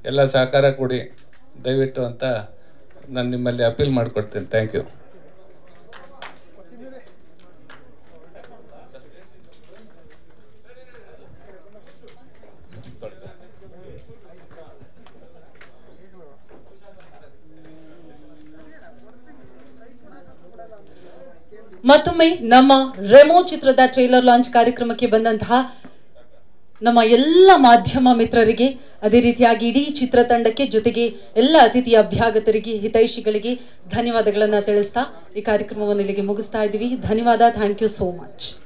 ಎಲ್ಲ ಸಹಕಾರ ಕೊಡಿ ದಯವಿಟ್ಟು ಅಂತ ನಾನು ನಿಮ್ಮಲ್ಲಿ ಅಪೀಲ್ ಮಾಡಿಕೊಡ್ತೀನಿ ಥ್ಯಾಂಕ್ ಯು ಮತ್ತೊಮ್ಮೆ ನಮ್ಮ ರೆಮೋ ಚಿತ್ರದ ಟ್ರೇಲರ್ ಲಾಂಚ್ ಕಾರ್ಯಕ್ರಮಕ್ಕೆ ಬಂದಂತಹ ನಮ್ಮ ಎಲ್ಲ ಮಾಧ್ಯಮ ಮಿತ್ರರಿಗೆ ಅದೇ ರೀತಿಯಾಗಿ ಇಡೀ ಚಿತ್ರತಂಡಕ್ಕೆ ಜೊತೆಗೆ ಎಲ್ಲ ಅತಿಥಿ ಅಭ್ಯಾಗತರಿಗೆ ಹಿತೈಷಿಗಳಿಗೆ ಧನ್ಯವಾದಗಳನ್ನ ತಿಳಿಸ್ತಾ ಈ ಕಾರ್ಯಕ್ರಮವನ್ನು ಇಲ್ಲಿಗೆ ಮುಗಿಸ್ತಾ ಇದ್ದೀವಿ ಧನ್ಯವಾದ ಥ್ಯಾಂಕ್ ಯು ಸೋ ಮಚ್